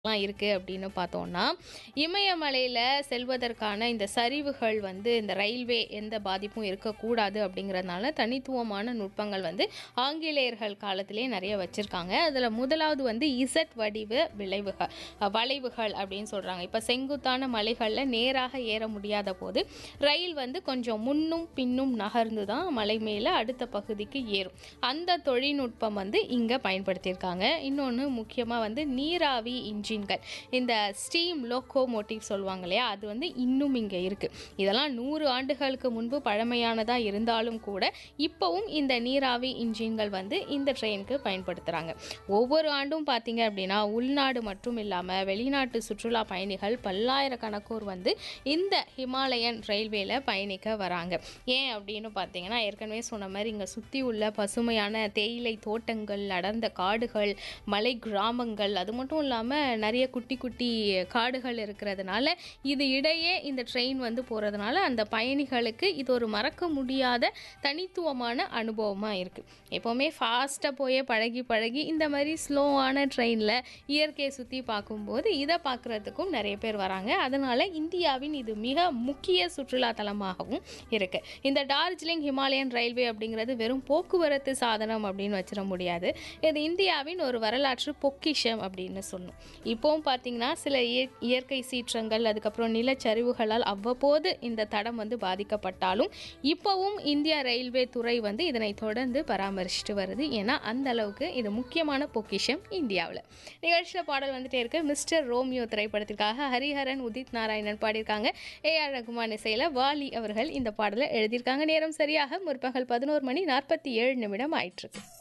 லாம் இருக்கு அப்படின்னு பார்த்தோம்னா, இமயமலையில செல்வதற்கான இந்த சரிவுகள் வந்து இந்த ரயில்வே எந்த பாதிப்பும் இருக்கக்கூடாது அப்படிங்கிறதுனால தனித்துவமான நுட்பங்கள் வந்து ஆங்கிலேயர்கள் காலத்திலேயே நிறைய வச்சிருக்காங்க. அதில முதலாவது வந்து இசட் வடிவ விளைவுகள் அ வளைவுகள் அப்படின்னு சொல்றாங்க. இப்ப செங்குத்தான மலைகள்ல நேராக ஏற முடியாத போது, ரயில் வந்து கொஞ்சம் முன்னும் பின்னும் நகர்ந்து தான் மலை மேல அடுத்த பகுதிக்கு ஏறும். அந்த தொழில்நுட்பம் வந்து இங்க பயன்படுத்தியிருக்காங்க. இன்னொன்னு முக்கியமா வந்து நீராவி இன்ஜின்கள். இந்த ஸ்டீம் லோக்கோமோட்டிவ் சொல்லுவாங்க இல்லையா? அது வந்து இன்னும் இங்க இருக்கு. இதெல்லாம் 100 ஆண்டுகளுக்கு முன்பு பழமையானதா இருந்தாலும் கூட, இப்பவும் இந்த நீராவி இன்ஜின்கள் வந்து இந்த ட்ரெயினுக்கு பயன்படுத்துறாங்க. ஒவ்வொரு ஆண்டும் பார்த்தீங்க அப்படின்னா, உள்நாடு மட்டும் இல்லாம வெளிநாட்டு சுற்றுலா பயணிகள் பல்லாயிரக்கணக்கோர் வந்து இந்த ஹிமாலயன் ரயில்வேல பயணிக்க வராங்க. ஏன் அப்படின்னு பார்த்தீங்கன்னா, ஏற்கனவே சொன்ன மாரி இங்க சுத்தி உள்ள பசுமையான தேயிலை தோட்டங்கள், அடர்ந்த காடுகள், மலை கிராமங்கள், அது மட்டும் இல்லாம நெறைய குட்டி குட்டி காடுகள் இருக்கிறதுனால, இது இடையே இந்த ட்ரெயின் வந்து போறதுனால, அந்த பயணிகளுக்கு இது ஒரு மறக்க முடியாத தனித்துவமான அனுபவமா இருக்கு. எப்பவுமே ஃபாஸ்ட்டா போயே பழகி பழகி இந்த மாரி ஸ்லோவான ட்ரெயின்ல இயற்கைய சுத்தி பார்க்கும்போது, இத பார்க்குறதுக்கும் நெறைய பேர் வராங்க. அதனால இந்தியாவின் இது மிக முக்கிய சுற்றுலா தலமாகவும் இருக்கு. இந்த டார்ஜிலிங் ஹிமாலயன் ரயில்வே அப்படிங்கிறது வெறும் போக்குவரத்து சாதனம் அப்படின்னு வச்சிட முடியாது. இது இந்தியாவின் ஒரு வரலாற்று பொக்கிஷம் அப்படின்னு சொல்லணும். இப்பவும் பார்த்தீங்கன்னா, சில இய இயற்கை சீற்றங்கள், அதுக்கப்புறம் நிலச்சரிவுகளால் அவ்வப்போது இந்த தடம் வந்து பாதிக்கப்பட்டாலும், இப்பவும் இந்திய ரயில்வே துறை வந்து இதனை தொடர்ந்து பராமரிச்சுட்டு வருது. ஏன்னா, அந்த அளவுக்கு இது முக்கியமான பொக்கிஷம் இந்தியாவுல. நிகழ்ச்சியில பாடல் வந்துட்டே இருக்கு. மிஸ்டர் ரோமியோ திரைப்படத்திற்காக ஹரிஹரன், உதித் நாராயணன் பாடியிருக்காங்க. ஏ ஆர் ரகுமான் இசையில வாலி அவர்கள் இந்த பாடல எழுதியிருக்காங்க. நேரம் சரியாக முற்பகல் 11 மணி 47 நிமிடம் ஆயிட்டிருக்கு.